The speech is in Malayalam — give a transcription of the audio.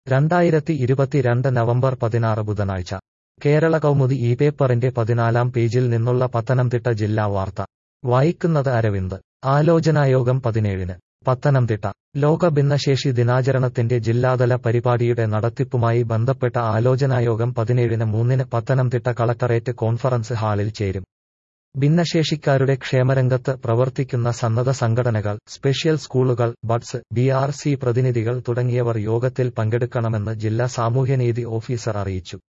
രണ്ടായിരത്തി ഇരുപത്തിരണ്ട് നവംബർ പതിനാറ് ബുധനാഴ്ച കേരള കൗമുദി ഈ പേപ്പറിന്റെ പതിനാലാം പേജിൽ നിന്നുള്ള പത്തനംതിട്ട ജില്ലാ വാർത്ത വായിക്കുന്നത് അരവിന്ദ് ആലോചനായോഗം പതിനേഴിന് പത്തനംതിട്ട ലോക ഭിന്നശേഷി ദിനാചരണത്തിന്റെ ജില്ലാതല പരിപാടിയുടെ നടത്തിപ്പുമായി ബന്ധപ്പെട്ട ആലോചനായോഗം പതിനേഴിന് മൂന്നിന് പത്തനംതിട്ട കളക്ടറേറ്റ് കോൺഫറൻസ് ഹാളിൽ ചേരും ഭിന്നശേഷിക്കാരുടെ ക്ഷേമരംഗത്ത് പ്രവർത്തിക്കുന്ന സന്നദ്ധ സംഘടനകൾ സ്പെഷ്യൽ സ്കൂളുകൾ ബഡ്സ് ബി ആർ സി പ്രതിനിധികൾ തുടങ്ങിയവർ യോഗത്തിൽ പങ്കെടുക്കണമെന്ന് ജില്ലാ സാമൂഹ്യനീതി ഓഫീസർ അറിയിച്ചു